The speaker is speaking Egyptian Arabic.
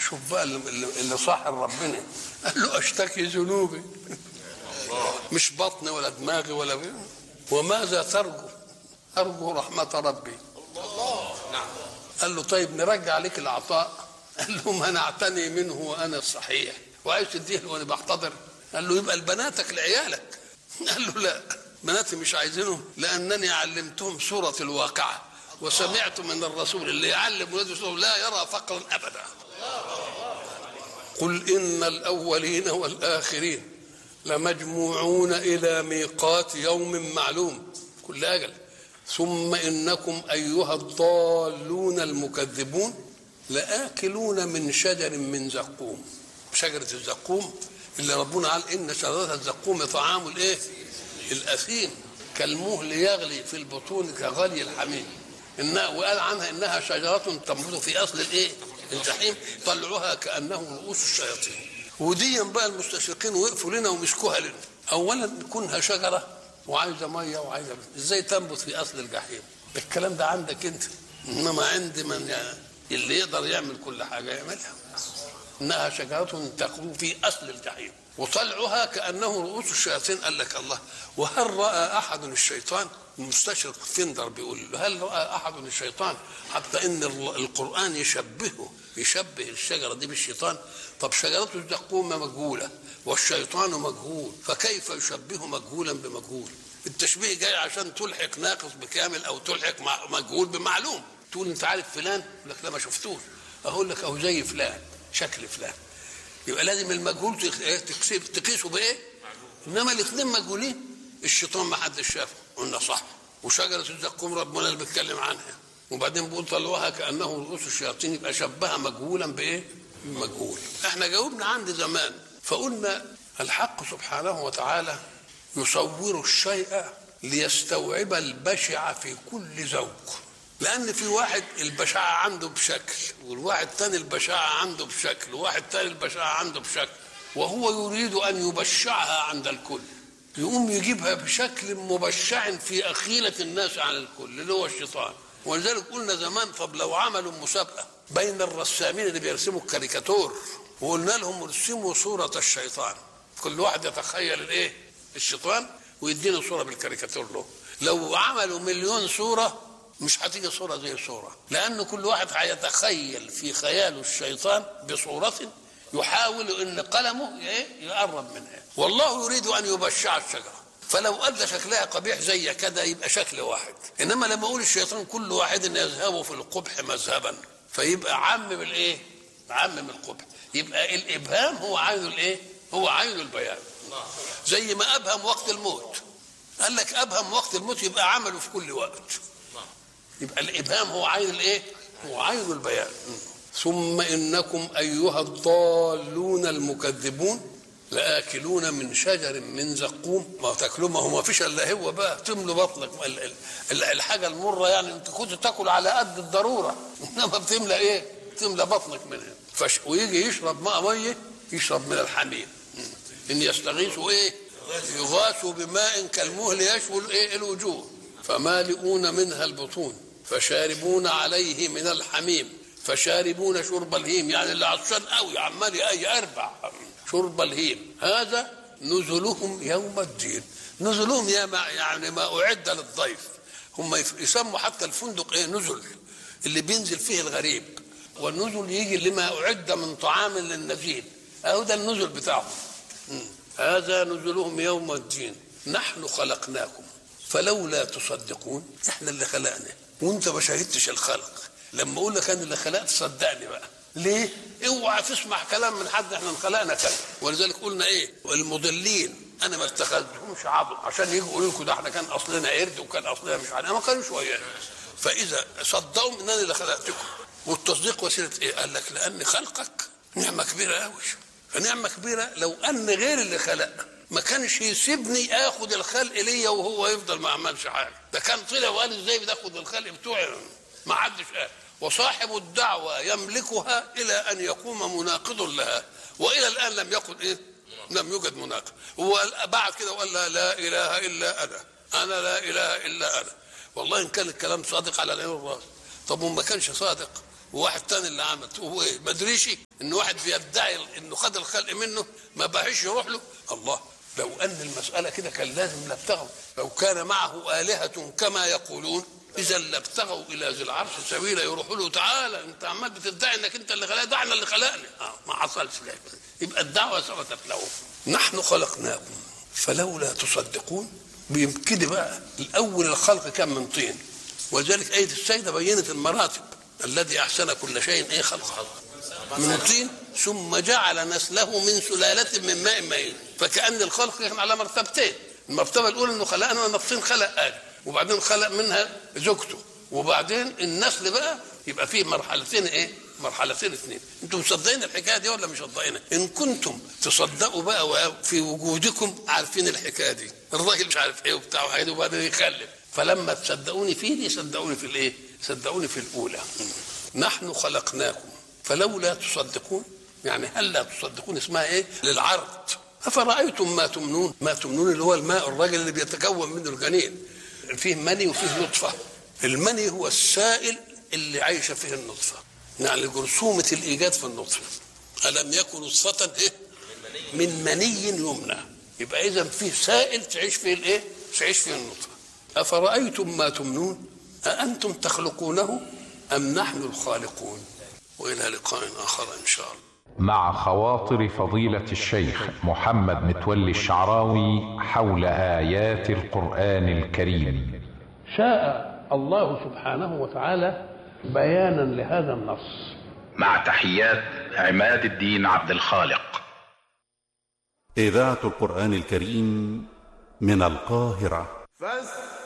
شوف بقى اللي, اللي صاحب ربنا قال له اشتكي ذنوبي مش بطني ولا دماغي ولا بي. وماذا ترجو ارجو رحمه ربي قال له طيب نرجع لك العطاء قال له منعتني منه وانا صحيح وعايز تديه وانا بحتضر قال له يبقى لبناتك لعيالك قال له لا بناتي مش عايزينهم لانني علمتهم سوره الواقعه وسمعت من الرسول اللي يعلم ولاده سوره لا يرى فقرا ابدا قل ان الاولين والاخرين لمجموعون الى ميقات يوم معلوم كل اجل ثم انكم ايها الضالون المكذبون لاكلون من شجر من زقوم شجره الزقوم اللي ربنا قال ان شجره الزقوم طعام الايه الاثيم كالمهل يغلي في البطون كغلي الحميم إنها وقال عنها انها شجره تنبت في اصل الايه الجحيم طلعوها كانه رؤوس الشياطين ودي بقى المستشرقين وقفوا لنا ومسكوها لنا اولا كونها شجره وعايزه ميه وعايزه ازاي تنبت في اصل الجحيم الكلام ده عندك انت انما عند من اللي يقدر يعمل كل حاجه يعملها انها شجره تخلو في اصل الجحيم وطلعها كانه رؤوس الشياطين قال لك الله وهل راى احد الشيطان المستشرق فيندر بيقول هل راى احد الشيطان حتى ان القران يشبهه يشبه الشجره دي بالشيطان طب شجره الزقوم مجهوله والشيطان مجهول فكيف يشبه مجهولا بمجهول التشبيه جاي عشان تلحق ناقص بكامل او تلحق مجهول بمعلوم تقول انت عارف فلان يقول لك لا ما شفتوش اقول لك اهو زي فلان شكل فلان يبقى لازم المجهول تقيسه بايه؟ انما الاثنين مجهولين الشيطان ما حدش شافه قلنا صح وشجره الزقوم ربنا اللي بيتكلم عنها وبعدين بيقول طلعوها كانه رؤوس الشياطين يبقى شبهها مجهولا بايه؟ مجهول احنا جاوبنا عند زمان فقلنا الحق سبحانه وتعالى يصور الشيء ليستوعب البشع في كل ذوق لان في واحد البشاعه عنده بشكل والواحد تاني البشاعه عنده بشكل وواحد تاني البشاعه عنده بشكل وهو يريد ان يبشعها عند الكل يقوم يجيبها بشكل مبشع في اخيله الناس عن الكل اللي هو الشيطان ولذلك قلنا زمان طب لو عملوا مسابقه بين الرسامين اللي بيرسموا الكاريكاتور وقلنا لهم ارسموا صوره الشيطان كل واحد يتخيل الايه الشيطان ويدينا صوره بالكاريكاتور له لو عملوا مليون صوره مش هتيجي صوره زي صوره لان كل واحد هيتخيل في خياله الشيطان بصوره يحاول ان قلمه يقرب منها والله يريد ان يبشع الشجره فلو ادى شكلها قبيح زي كده يبقى شكل واحد انما لما اقول الشيطان كل واحد يذهب في القبح مذهبا فيبقى عمم الايه عمم القبح يبقى الابهام هو عين الايه هو عين البيان زي ما ابهم وقت الموت قال لك ابهم وقت الموت يبقى عمله في كل وقت يبقى الابهام هو عين الايه هو عين البيان ثم انكم ايها الضالون المكذبون لآكلون من شجر من زقوم ما تاكلوا ما هو ما فيش الا هو بقى تملوا بطنك الحاجه المره يعني انت كنت تاكل على قد الضروره انما بتملى ايه؟ تملى بطنك منها فش ويجي يشرب ماء ميه يشرب من الحميم ان يستغيثوا ايه؟ يغاثوا بماء كالمهل يشوي الايه؟ الوجوه فمالئون منها البطون فشاربون عليه من الحميم فشاربون شرب الهيم يعني اللي عطشان قوي عمال يربع شرب الهيم هذا نزلهم يوم الدين نزلهم يا ما يعني ما أعد للضيف هم يسموا حتى الفندق ايه نزل اللي بينزل فيه الغريب والنزل يجي لما أعد من طعام للنزيل أهو ده النزل بتاعهم هذا نزلهم يوم الدين نحن خلقناكم فلولا تصدقون احنا اللي خلقنا وانت ما شاهدتش الخلق لما اقول لك انا اللي خلقت صدقني بقى ليه؟ اوعى تسمع كلام من حد احنا خلقنا كذا ولذلك قلنا ايه؟ المضلين انا ما اتخذتهمش عضو عشان يجوا يقولوا لكم ده احنا كان اصلنا قرد وكان اصلنا مش عارف ما كانوش ويانا فاذا صدقوا ان انا اللي خلقتكم والتصديق وسيله ايه؟ قال لك لان خلقك نعمه كبيره قوي فنعمه كبيره لو ان غير اللي خلق ما كانش يسيبني اخد الخلق ليا وهو يفضل ما عملش حاجه ده كان طلع وقال ازاي بتاخد الخلق بتوعي ما حدش قال وصاحب الدعوة يملكها إلى أن يقوم مناقض لها وإلى الآن لم يقل إيه لم يوجد مناقض هو بعد كده وقال لا, لا إله إلا أنا أنا لا إله إلا أنا والله إن كان الكلام صادق على العين والراس طب وما كانش صادق وواحد تاني اللي عمل هو ايه ما ادريش ان واحد بيدعي انه خد الخلق منه ما بقاش يروح له الله لو ان المساله كده كان لازم لابتغوا لو كان معه الهه كما يقولون اذا لابتغوا الى ذي العرش سبيلا يروحوا له تعالى انت عمال بتدعي انك انت اللي خلقني ده احنا اللي خلقني اه ما حصلش كده يبقى الدعوه ثبتت له نحن خلقناكم فلولا تصدقون بيبتدي بقى الاول الخلق كان من طين ولذلك ايه السيده بينت المراتب الذي احسن كل شيء ايه خلقه من طين ثم جعل نسله من سلاله من ماء مهين فكان الخلق كان على مرتبتين المرتبه الاولى انه خلقنا من الطين خلق ادم وبعدين خلق منها زوجته وبعدين النسل بقى يبقى فيه مرحلتين ايه مرحلتين اثنين انتم مصدقين الحكايه دي ولا مش مصدقينها ان كنتم تصدقوا بقى في وجودكم عارفين الحكايه دي الراجل مش عارف ايه وبتاع وحاجه وبعدين يخلف فلما تصدقوني فيه دي صدقوني في الايه صدقوني في الاولى نحن خلقناكم فلولا تصدقون يعني هل لا تصدقون اسمها ايه للعرض افرايتم ما تمنون ما تمنون اللي هو الماء الراجل اللي بيتكون منه الجنين فيه مني وفيه نطفه المني هو السائل اللي عايشه فيه النطفه يعني جرثومه الايجاد في النطفه الم يكن نطفه إيه؟ من مني يمنى يبقى اذا فيه سائل تعيش فيه الايه تعيش فيه النطفه افرايتم ما تمنون اانتم تخلقونه ام نحن الخالقون والى لقاء اخر ان شاء الله مع خواطر فضيلة الشيخ محمد متولي الشعراوي حول آيات القرآن الكريم شاء الله سبحانه وتعالى بيانا لهذا النص مع تحيات عماد الدين عبد الخالق إذاعة القرآن الكريم من القاهرة فاستمعوا